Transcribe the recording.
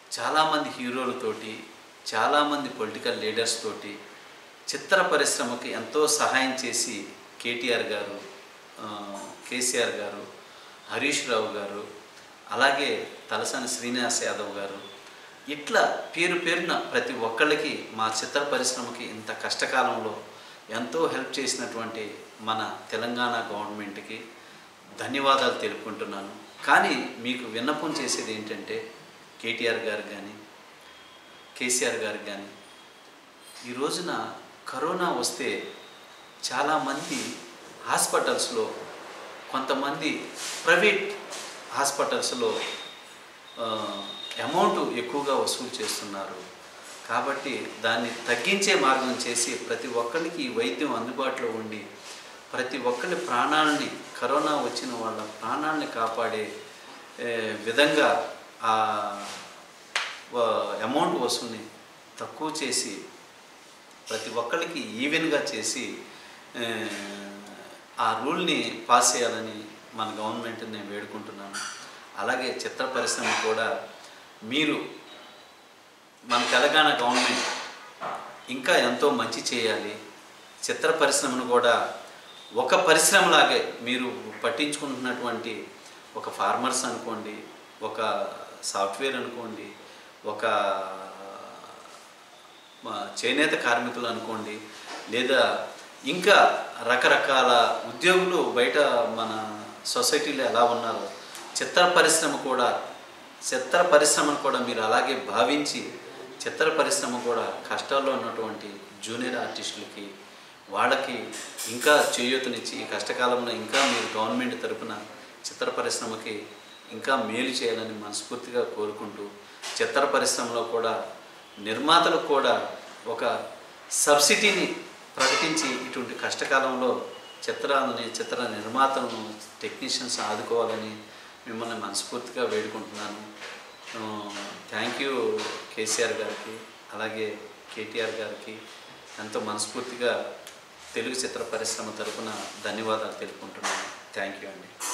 చాలామంది హీరోలతోటి చాలామంది political leaders తోటి చిత్ర పరిశ్రమకి ఎంతో సహాయం చేసి కేటీఆర్ గారు ఆ, కేసీఆర్ గారు హరీష్ రావు గారు అలాగే తలసాని శ్రీనివాస్ యాదవ్ గారు ఇట్లా పేరు పేరున ప్రతి ఒక్కళ్ళకి మా చిత్ర పరిశ్రమకి ఇంత కష్టకాలంలో ఎంతో హెల్ప్ చేసినటువంటి మన తెలంగాణ గవర్నమెంట్కి ధన్యవాదాలు తెలుపుకుంటున్నాను కానీ మీకు విన్నపం చేసేది ఏంటంటే కేటీఆర్ గారు కానీ కేసీఆర్ గారికి కానీ ఈ రోజున కరోనా వస్తే చాలామంది హాస్పిటల్స్లో కొంతమంది ప్రైవేట్ హాస్పిటల్స్లో అమౌంట్ ఎక్కువగా వసూలు చేస్తున్నారు కాబట్టి దాన్ని తగ్గించే మార్గం చేసి ప్రతి ఒక్కరికి ఈ వైద్యం అందుబాటులో ఉండి ప్రతి ఒక్కరి ప్రాణాలని కరోనా వచ్చిన వాళ్ళ ప్రాణాలని కాపాడే ఏ, విధంగా ఆ అమౌంట్ వసూల్ని తక్కువ చేసి ప్రతి ఒక్కరికి ఈవెన్గా చేసి ఆ, ఆ రూల్ని పాస్ చేయాలని మన గవర్నమెంట్ని నేను వేడుకుంటున్నాను అలాగే చిత్ర పరిశ్రమ కూడా మీరు మన తెలంగాణ గవర్నమెంట్ ఇంకా ఎంతో మంచి చేయాలి చిత్ర పరిశ్రమను కూడా ఒక పరిశ్రమలాగే మీరు పట్టించుకుంటున్నటువంటి ఒక ఫార్మర్స్ అనుకోండి ఒక సాఫ్ట్వేర్ అనుకోండి ఒక మా చేనేత కార్మికులు అనుకోండి లేదా ఇంకా రకరకాల ఉద్యోగులు బయట మన సొసైటీలో ఎలా ఉన్నారో చిత్ర పరిశ్రమ కూడా చిత్ర పరిశ్రమను కూడా మీరు అలాగే భావించి చిత్ర పరిశ్రమ కూడా కష్టాల్లో ఉన్నటువంటి జూనియర్ ఆర్టిస్టులకి వాళ్ళకి ఇంకా చేయూతనిచ్చి ఈ కష్టకాలంలో ఇంకా మీరు గవర్నమెంట్ తరపున చిత్ర పరిశ్రమకి ఇంకా మేలు చేయాలని మనస్ఫూర్తిగా కోరుకుంటూ చిత్ర పరిశ్రమలో కూడా నిర్మాతలకు కూడా ఒక సబ్సిడీని ప్రకటించి ఇటువంటి కష్టకాలంలో చిత్రాలని చిత్ర నిర్మాతలను టెక్నీషియన్స్ ఆదుకోవాలని మిమ్మల్ని మనస్ఫూర్తిగా వేడుకుంటున్నాను థ్యాంక్ యూ కేసీఆర్ గారికి అలాగే కేటీఆర్ గారికి ఎంతో మనస్ఫూర్తిగా తెలుగు చిత్ర పరిశ్రమ తరపున ధన్యవాదాలు తెలుపుకుంటున్నాను థ్యాంక్ యూ అండి